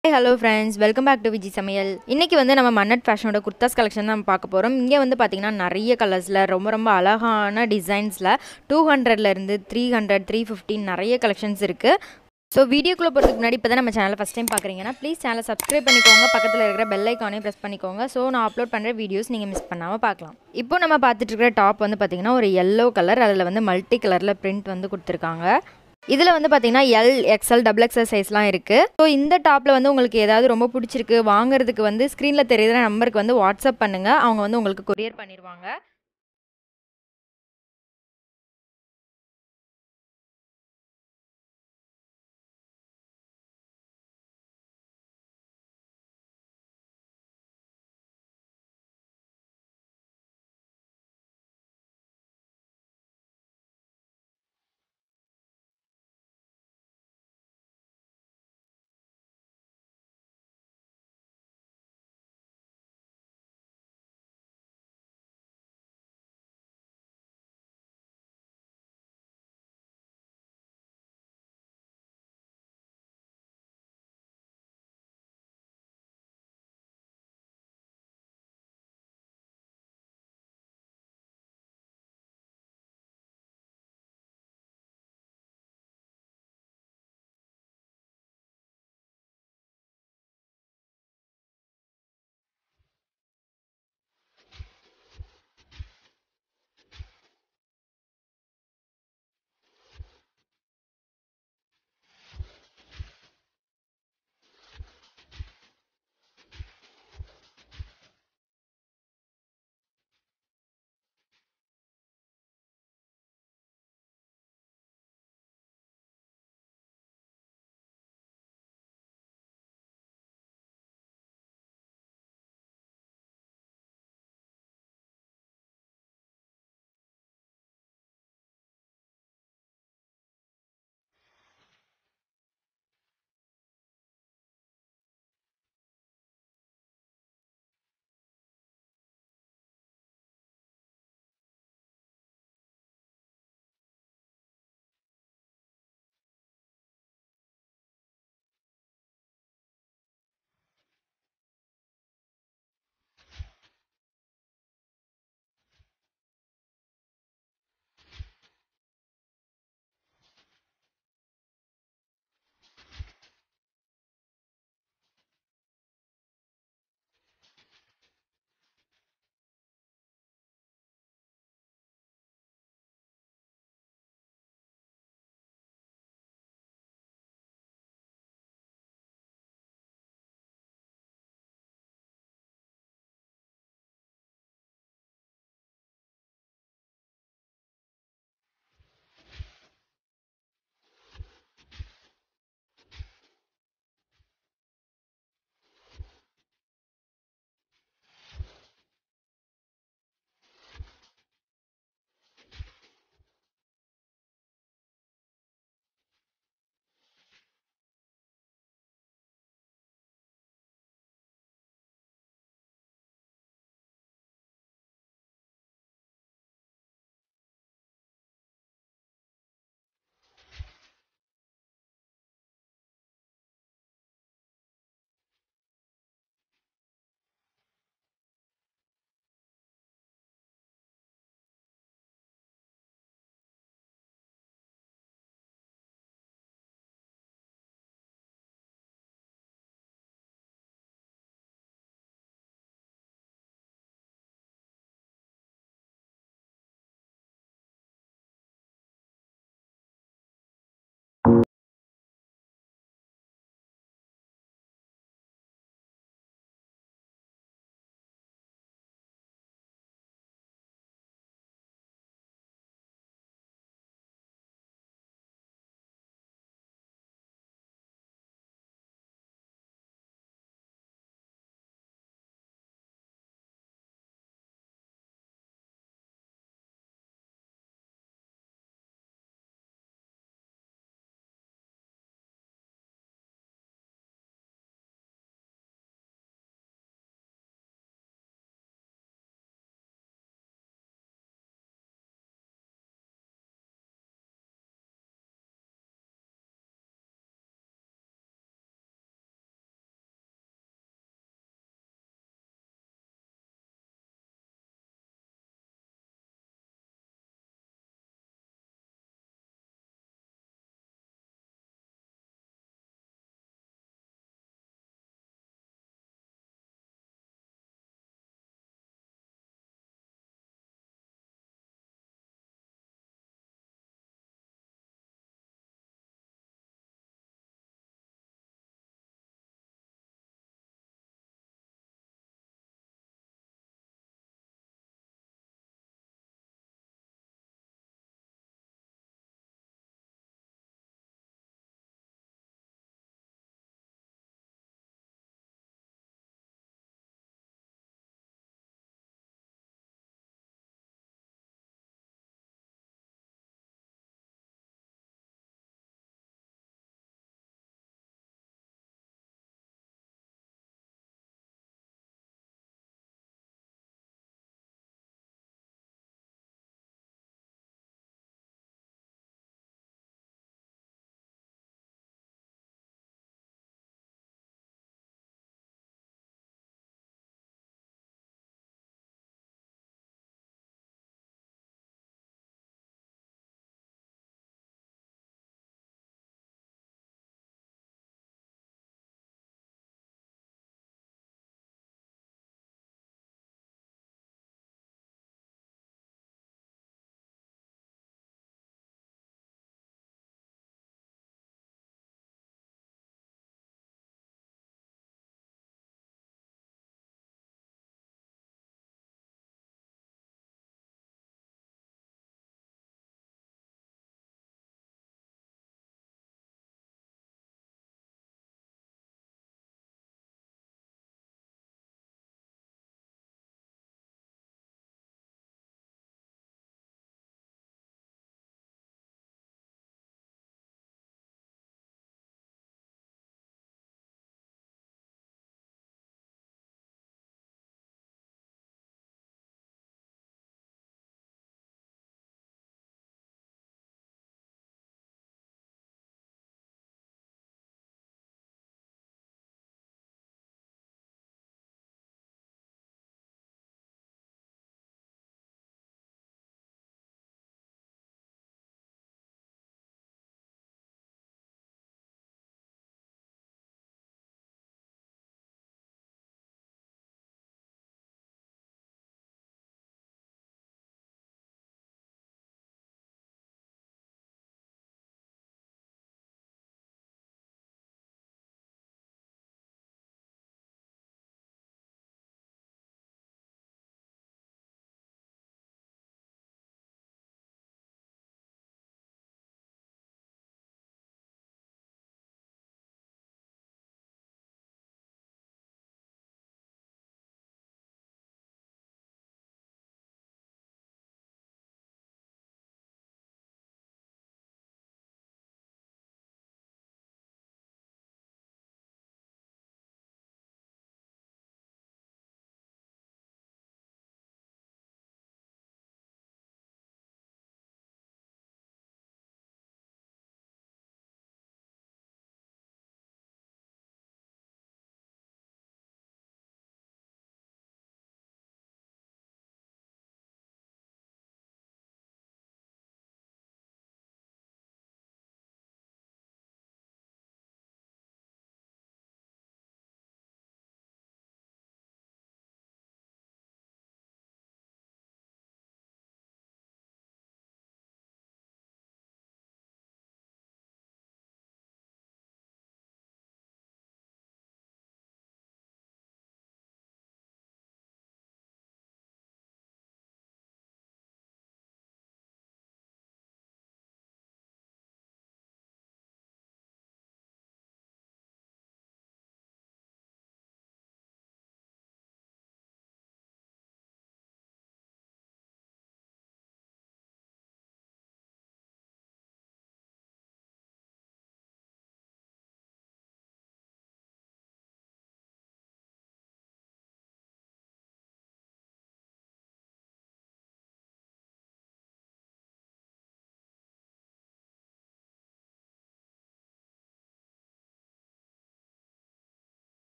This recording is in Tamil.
hello friends welcome back to Viji Samayal இன்றைக்கி வந்து நம்ம மன்னட் ஃபேஷனோட குர்தாஸ் கலெக்ஷன் தான் பார்க்க போகிறோம் இங்கே வந்து பார்த்திங்கன்னா நிறைய கலர்ஸில் ரொம்ப ரொம்ப அழகான டிசைன்ஸில் டூ ஹண்ட்ரட்லேருந்து த்ரீ ஹண்ட்ரட் த்ரீ ஃபிஃப்டின் நிறைய கலெக்ஷன்ஸ் இருக்குது ஸோ வீடியோக்குள்ளே போகிறதுக்கு முன்னாடி இப்போ தான் நம்ம சேனலை ஃபஸ்ட் டைம் பார்க்குறீங்கன்னா ப்ளீஸ் சேனலை சப்ஸ்கிரைப் பண்ணிக்கோங்க பக்கத்தில் இருக்கிற பெல் ஐக்கானே ப்ரெஸ் பண்ணிக்கோங்க ஸோ நான் அப்லோட் பண்ணுற வீடியோஸ் நீங்கள் மிஸ் பண்ணாமல் பார்க்கலாம் இப்போ நம்ம பார்த்துட்டு இருக்கிற டாப் வந்து பார்த்திங்கன்னா ஒரு எல்லோ கலர் அதில் வந்து மல்டி கலரில் பிரிண்ட் வந்து கொடுத்துருக்காங்க இதில் வந்து பார்த்தீங்கன்னா எல் எக்ஸ்எல் டபுள் எக்ஸ்எல் சைஸ்லாம் இருக்குது ஸோ இந்த டாப்பில் வந்து உங்களுக்கு ஏதாவது ரொம்ப பிடிச்சிருக்கு வாங்குறதுக்கு வந்து ஸ்க்ரீனில் தெரியுற நம்பருக்கு வந்து வாட்ஸ்அப் பண்ணுங்கள் அவங்க வந்து உங்களுக்கு கொரியர் பண்ணிடுவாங்க